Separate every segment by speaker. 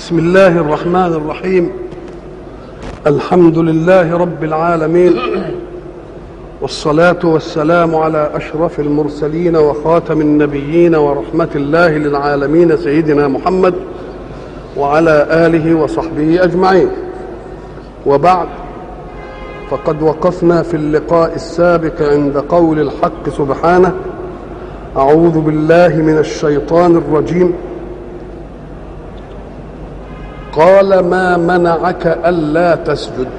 Speaker 1: بسم الله الرحمن الرحيم الحمد لله رب العالمين والصلاة والسلام على أشرف المرسلين وخاتم النبيين ورحمة الله للعالمين سيدنا محمد وعلى آله وصحبه أجمعين وبعد فقد وقفنا في اللقاء السابق عند قول الحق سبحانه أعوذ بالله من الشيطان الرجيم قال ما منعك ألا تسجد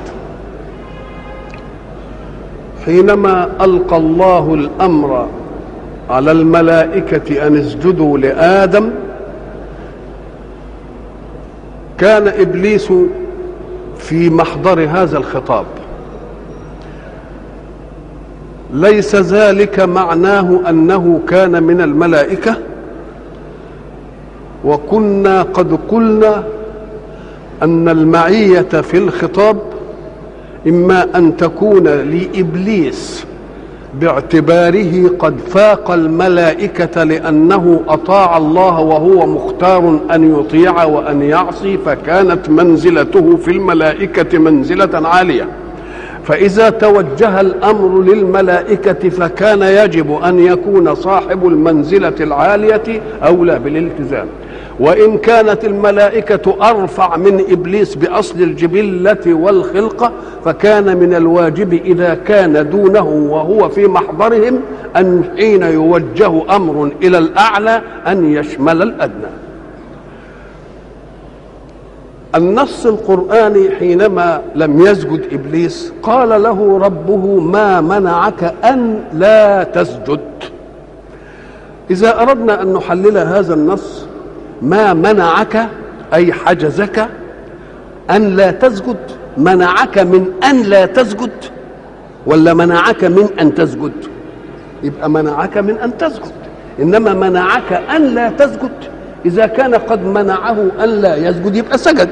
Speaker 1: حينما ألقى الله الأمر على الملائكة أن اسجدوا لآدم كان إبليس في محضر هذا الخطاب ليس ذلك معناه أنه كان من الملائكة وكنا قد قلنا أن المعية في الخطاب إما أن تكون لإبليس باعتباره قد فاق الملائكة لأنه أطاع الله وهو مختار أن يطيع وأن يعصي فكانت منزلته في الملائكة منزلة عالية فإذا توجه الأمر للملائكة فكان يجب أن يكون صاحب المنزلة العالية أولى بالالتزام وإن كانت الملائكة أرفع من إبليس بأصل الجبلة والخلقة فكان من الواجب إذا كان دونه وهو في محضرهم أن حين يوجه أمر إلى الأعلى أن يشمل الأدنى النص القرآني حينما لم يسجد إبليس قال له ربه ما منعك أن لا تسجد إذا أردنا أن نحلل هذا النص ما منعك أي حجزك أن لا تسجد منعك من أن لا تسجد ولا منعك من أن تسجد يبقى منعك من أن تسجد إنما منعك أن لا تسجد إذا كان قد منعه أن لا يسجد يبقى سجد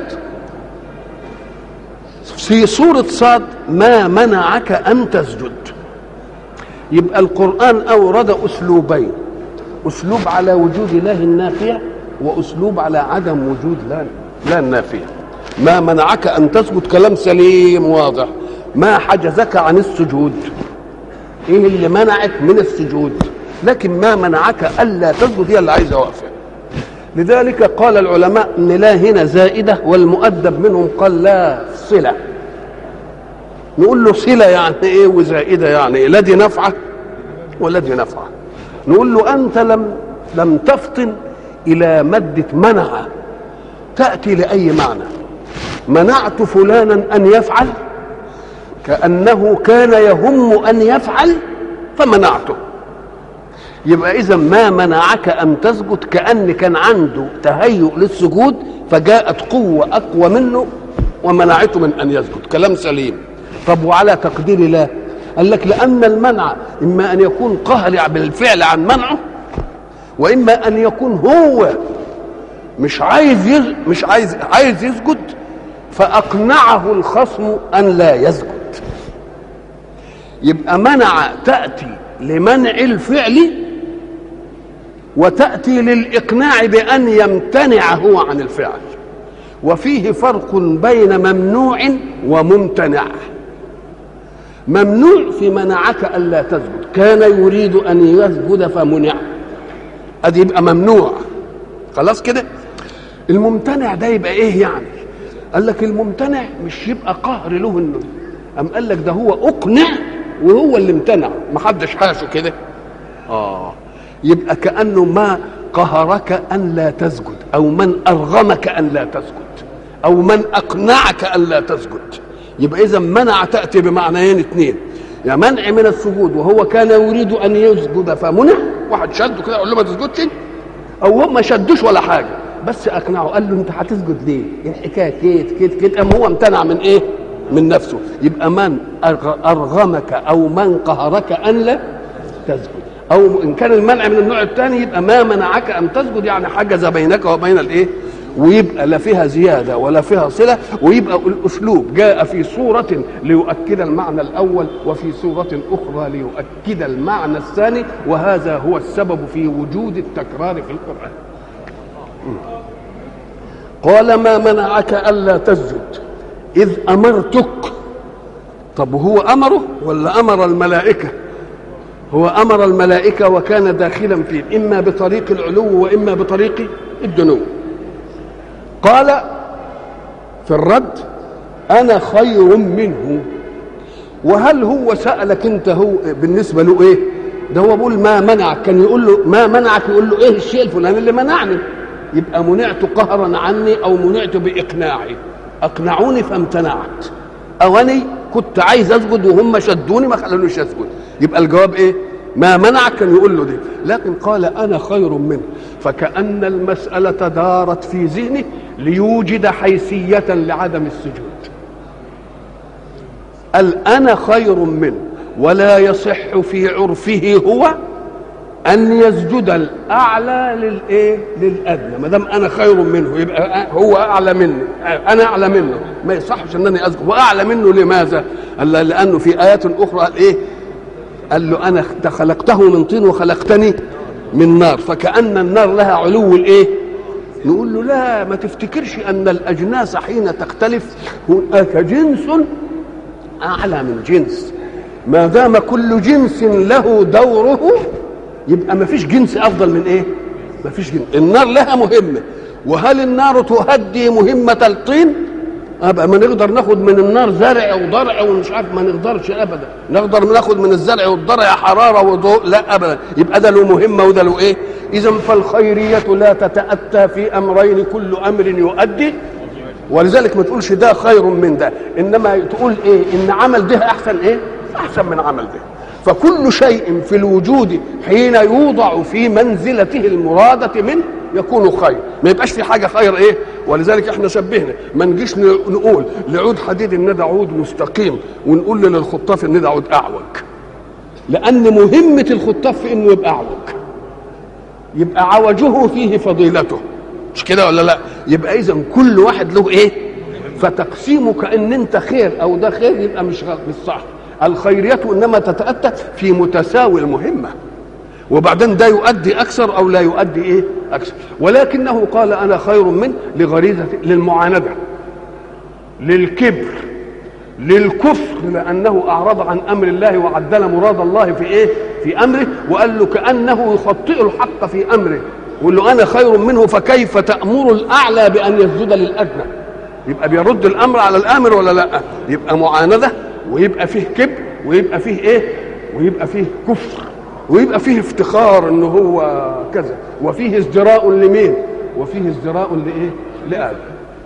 Speaker 1: في سورة صاد ما منعك أن تسجد يبقى القرآن أورد أسلوبين أسلوب على وجود الله النافية وأسلوب على عدم وجود لا لا النافية ما منعك أن تسجد كلام سليم واضح ما حجزك عن السجود إيه اللي منعك من السجود لكن ما منعك ألا تسجد هي اللي عايزة واقفة لذلك قال العلماء ان لا هنا زائده والمؤدب منهم قال لا صله نقول له صله يعني ايه وزائده يعني ايه لا دي نفعه ولا دي نفعه نقول له انت لم لم تفطن الى ماده منع تاتي لاي معنى منعت فلانا ان يفعل كانه كان يهم ان يفعل فمنعته يبقى اذا ما منعك ان تسجد كان كان عنده تهيؤ للسجود فجاءت قوه اقوى منه ومنعته من ان يسجد كلام سليم طب وعلى تقدير الله قال لك لان المنع اما ان يكون قهر بالفعل عن منعه واما ان يكون هو مش عايز يز... مش عايز عايز يسجد فاقنعه الخصم ان لا يسجد يبقى منع تاتي لمنع الفعل وتأتي للإقناع بأن يمتنع هو عن الفعل وفيه فرق بين ممنوع وممتنع ممنوع في منعك ألا تسجد كان يريد أن يسجد فمنع أدي يبقى ممنوع خلاص كده الممتنع ده يبقى إيه يعني قال لك الممتنع مش يبقى قهر له انه أم قال لك ده هو أقنع وهو اللي امتنع ما حدش حاشه كده اه يبقى كانه ما قهرك ان لا تسجد او من ارغمك ان لا تسجد او من اقنعك ان لا تسجد يبقى اذا منع تاتي بمعنيين اثنين يا يعني منع من السجود وهو كان يريد ان يسجد فمنع واحد شده كده قال له ما تسجدش او هو ما شدوش ولا حاجه بس اقنعه قال له انت هتسجد ليه؟ الحكايه كيت كيت كيت ام هو امتنع من ايه؟ من نفسه يبقى من ارغمك او من قهرك ان لا تسجد او ان كان المنع من النوع الثاني يبقى ما منعك ان تسجد يعني حجز بينك وبين الايه ويبقى لا فيها زياده ولا فيها صله ويبقى الاسلوب جاء في صوره ليؤكد المعنى الاول وفي صوره اخرى ليؤكد المعنى الثاني وهذا هو السبب في وجود التكرار في القران قال ما منعك الا تسجد اذ امرتك طب هو امره ولا امر الملائكه هو امر الملائكه وكان داخلا فيه اما بطريق العلو واما بطريق الدنو قال في الرد انا خير منه وهل هو سالك انت هو بالنسبه له ايه ده هو بيقول ما منعك كان يقول له ما منعك يقول له ايه الشيء الفلاني اللي منعني يبقى منعت قهرا عني او منعت باقناعي اقنعوني فامتنعت اواني كنت عايز اسجد وهم شدوني ما خلونيش اسجد يبقى الجواب ايه ما منعك كان يقول له دي لكن قال انا خير منه فكان المساله دارت في ذهنه ليوجد حيثيه لعدم السجود قال انا خير منه ولا يصح في عرفه هو ان يسجد الاعلى للايه للادنى ما دام انا خير منه يبقى هو اعلى مني انا اعلى منه ما يصحش انني اسجد واعلى منه لماذا قال لانه في ايات اخرى قال ايه قال له انا خلقته من طين وخلقتني من نار فكأن النار لها علو الايه نقول له لا ما تفتكرش ان الاجناس حين تختلف هناك جنس اعلى من جنس ما دام كل جنس له دوره يبقى ما فيش جنس افضل من ايه ما فيش جنس النار لها مهمه وهل النار تهدي مهمه الطين ابقى ما نقدر ناخد من النار زرع وضرع ومش عارف ما نقدرش ابدا نقدر ناخد من الزرع والضرع حراره وضوء لا ابدا يبقى ده له مهمه وده له ايه اذا فالخيريه لا تتاتى في امرين كل امر يؤدي ولذلك ما تقولش ده خير من ده انما تقول ايه ان عمل ده احسن ايه احسن من عمل ده فكل شيء في الوجود حين يوضع في منزلته المرادة منه يكون خير ما يبقاش في حاجة خير ايه ولذلك احنا شبهنا ما نجيش نقول لعود حديد ان ده عود مستقيم ونقول للخطاف ان ده عود اعوج لان مهمة الخطاف في انه يبقى اعوج يبقى عوجه فيه فضيلته مش كده ولا لا يبقى اذا كل واحد له ايه فتقسيمه كان انت خير او ده خير يبقى مش مش صح الخيرية انما تتأتى في متساوي المهمة وبعدين ده يؤدي اكثر او لا يؤدي ايه اكثر ولكنه قال انا خير منه لغريزة للمعاندة للكبر للكفر لانه اعرض عن امر الله وعدل مراد الله في ايه في امره وقال له كانه يخطئ الحق في امره يقول له انا خير منه فكيف تامر الاعلى بان يسجد للادنى يبقى بيرد الامر على الامر ولا لا يبقى معانده ويبقى فيه كبر ويبقى فيه ايه ويبقى فيه كفر ويبقى فيه افتخار ان هو كذا وفيه ازدراء لمين وفيه ازدراء لايه لآدم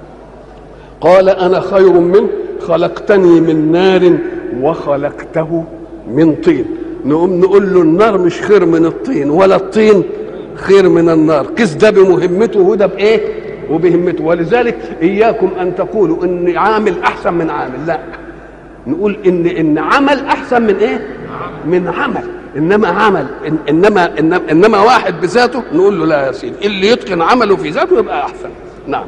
Speaker 1: قال انا خير منه خلقتني من نار وخلقته من طين نقوم نقول له النار مش خير من الطين ولا الطين خير من النار قس ده بمهمته وده بايه وبهمته ولذلك اياكم ان تقولوا ان عامل احسن من عامل لا نقول ان ان عمل احسن من ايه من عمل انما عمل إن انما انما, إنما واحد بذاته نقول له لا يا سيدي اللي يتقن عمله في ذاته يبقى احسن نعم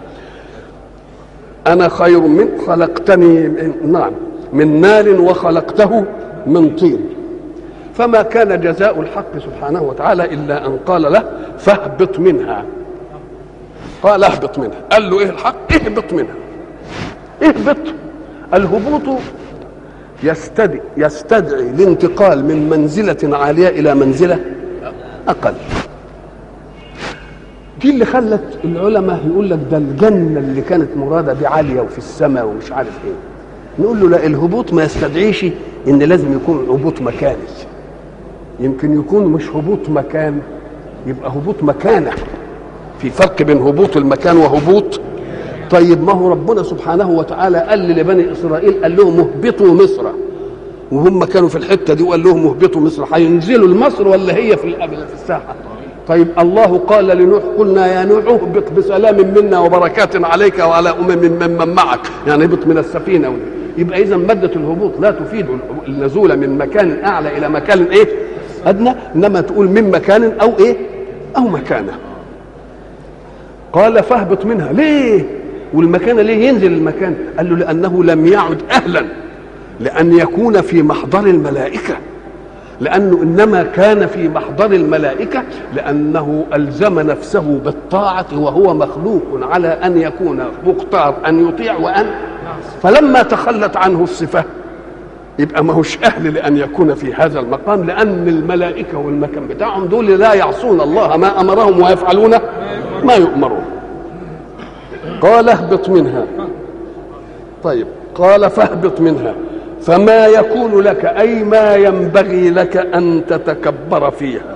Speaker 1: انا خير من خلقتني من نعم من نار وخلقته من طين فما كان جزاء الحق سبحانه وتعالى الا ان قال له فاهبط منها قال اهبط منها قال له ايه الحق اهبط منها اهبط الهبوط يستدعي يستدعي الانتقال من منزلة عالية إلى منزلة أقل دي اللي خلت العلماء يقول لك ده الجنة اللي كانت مرادة بعالية وفي السماء ومش عارف ايه نقول له لا الهبوط ما يستدعيش ان لازم يكون هبوط مكاني يمكن يكون مش هبوط مكان يبقى هبوط مكانه في فرق بين هبوط المكان وهبوط طيب ما هو ربنا سبحانه وتعالى قال لبني اسرائيل قال لهم اهبطوا مصر وهم كانوا في الحته دي وقال لهم اهبطوا مصر هينزلوا لمصر ولا هي في في الساحه طيب الله قال لنوح قلنا يا نوح اهبط بسلام منا وبركات عليك وعلى امم ممن معك يعني اهبط من السفينه يبقى اذا ماده الهبوط لا تفيد النزول من مكان اعلى الى مكان ايه ادنى انما تقول من مكان او ايه او مكانه قال فاهبط منها ليه والمكان ليه ينزل المكان قال له لأنه لم يعد أهلا لأن يكون في محضر الملائكة لأنه إنما كان في محضر الملائكة لأنه ألزم نفسه بالطاعة وهو مخلوق على أن يكون مختار أن يطيع وأن فلما تخلت عنه الصفة يبقى ما هوش أهل لأن يكون في هذا المقام لأن الملائكة والمكان بتاعهم دول لا يعصون الله ما أمرهم ويفعلون ما يؤمرون قال اهبط منها طيب قال فاهبط منها فما يكون لك اي ما ينبغي لك ان تتكبر فيها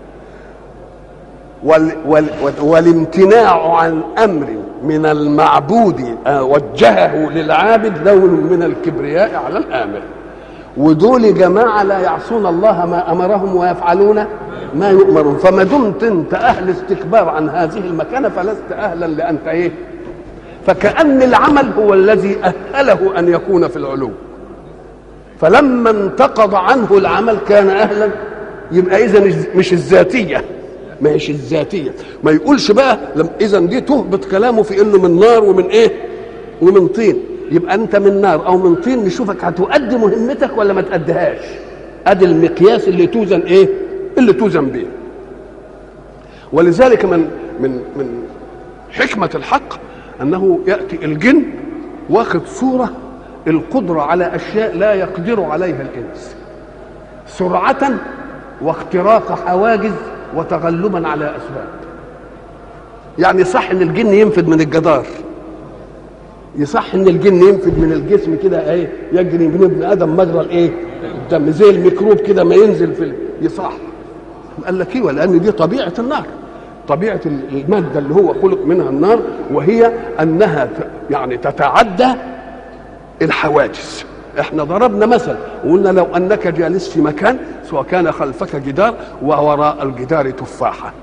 Speaker 1: وال وال والامتناع عن امر من المعبود وجهه للعابد لون من الكبرياء على الامر ودول جماعه لا يعصون الله ما امرهم ويفعلون ما يؤمرون فما دمت انت اهل استكبار عن هذه المكانه فلست اهلا لانت ايه فكأن العمل هو الذي أهله أن يكون في العلو فلما انتقض عنه العمل كان أهلا يبقى إذا مش الذاتية مش الذاتية ما يقولش بقى إذا دي تهبط كلامه في إنه من نار ومن إيه ومن طين يبقى أنت من نار أو من طين نشوفك هتؤدي مهمتك ولا ما تأديهاش أدي المقياس اللي توزن إيه اللي توزن به ولذلك من من من حكمة الحق انه ياتي الجن واخذ صوره القدره على اشياء لا يقدر عليها الانس سرعه واختراق حواجز وتغلبا على اسباب يعني صح ان الجن ينفذ من الجدار يصح ان الجن ينفذ من الجسم كده ايه يجري من ابن ادم مجرى الايه الدم زي الميكروب كده ما ينزل في يصح قال لك ايوه لان دي طبيعه النار طبيعه الماده اللي هو خلق منها النار وهي انها يعني تتعدى الحواجز احنا ضربنا مثل وقلنا لو انك جالس في مكان سواء كان خلفك جدار ووراء الجدار تفاحه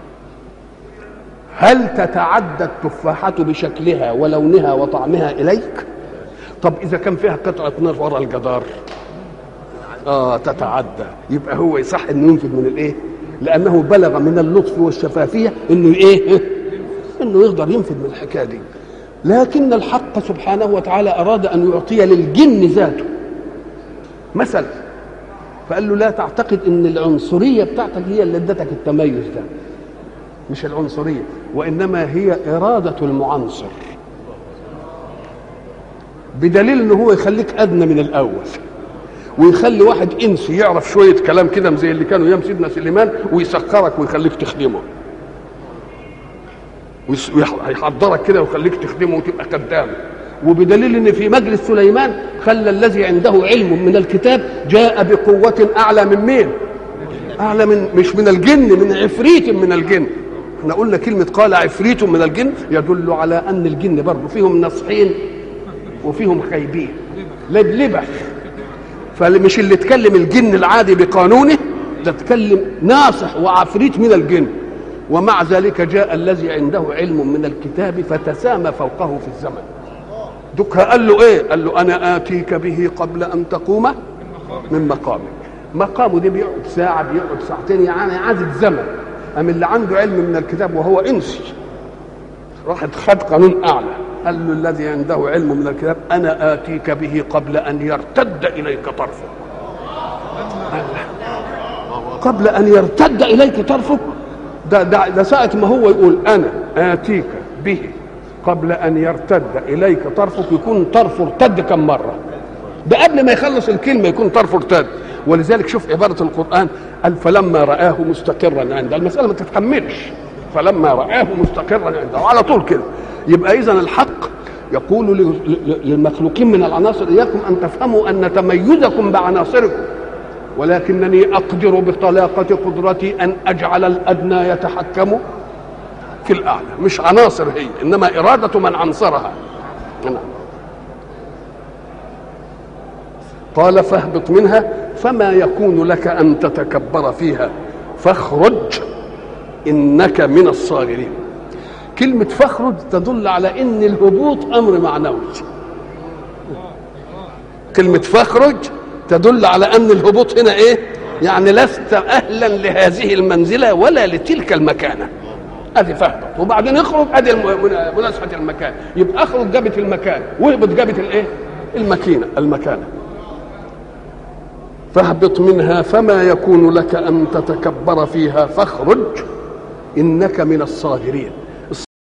Speaker 1: هل تتعدى التفاحة بشكلها ولونها وطعمها إليك؟ طب إذا كان فيها قطعة نار وراء الجدار آه تتعدى يبقى هو يصح إنه ينفذ من الإيه؟ لانه بلغ من اللطف والشفافيه انه ايه انه يقدر ينفذ من الحكايه دي لكن الحق سبحانه وتعالى اراد ان يعطي للجن ذاته مثل فقال له لا تعتقد ان العنصريه بتاعتك هي اللي ادتك التميز ده مش العنصريه وانما هي اراده المعنصر بدليل ان هو يخليك ادنى من الاول ويخلي واحد انسي يعرف شويه كلام كده زي اللي كانوا ايام سيدنا سليمان ويسخرك ويخليك تخدمه ويحضرك كده ويخليك تخدمه وتبقى خدامه وبدليل ان في مجلس سليمان خلى الذي عنده علم من الكتاب جاء بقوه اعلى من مين؟ اعلى من مش من الجن من عفريت من الجن احنا قلنا كلمه قال عفريت من الجن يدل على ان الجن برضه فيهم نصحين وفيهم خايبين لبلبه فمش اللي تكلم الجن العادي بقانونه ده تكلم ناصح وعفريت من الجن ومع ذلك جاء الذي عنده علم من الكتاب فتسامى فوقه في الزمن دكها قال له ايه قال له انا اتيك به قبل ان تقوم من مقامك مقامه ده بيقعد ساعة بيقعد ساعتين يعني عدد زمن أم اللي عنده علم من الكتاب وهو إنسي راح خد قانون أعلى قال له الذي عنده علم من الكتاب أنا آتيك به قبل أن يرتد إليك طرفك قبل أن يرتد إليك طرفك ده, ده, ده ساعة ما هو يقول أنا آتيك به قبل أن يرتد إليك طرفك يكون طرفه ارتد كم مرة ده قبل ما يخلص الكلمة يكون طرفه ارتد ولذلك شوف عبارة القرآن قال فلما رآه مستقرا عنده المسألة ما تتحملش فلما رآه مستقرا عنده على طول كده يبقى إذا الحق يقول للمخلوقين من العناصر إياكم أن تفهموا أن تميزكم بعناصركم ولكنني أقدر بطلاقة قدرتي أن أجعل الأدنى يتحكم في الأعلى مش عناصر هي إنما إرادة من عنصرها نعم قال فاهبط منها فما يكون لك ان تتكبر فيها فاخرج انك من الصاغرين كلمه فاخرج تدل على ان الهبوط امر معنوي كلمه فاخرج تدل على ان الهبوط هنا ايه يعني لست اهلا لهذه المنزله ولا لتلك المكانه ادي فاهبط وبعدين اخرج ادي مناسبه المكان يبقى اخرج جابت المكان واهبط جابت الايه الماكينه المكانه فاهبط منها فما يكون لك ان تتكبر فيها فاخرج انك من الصاغرين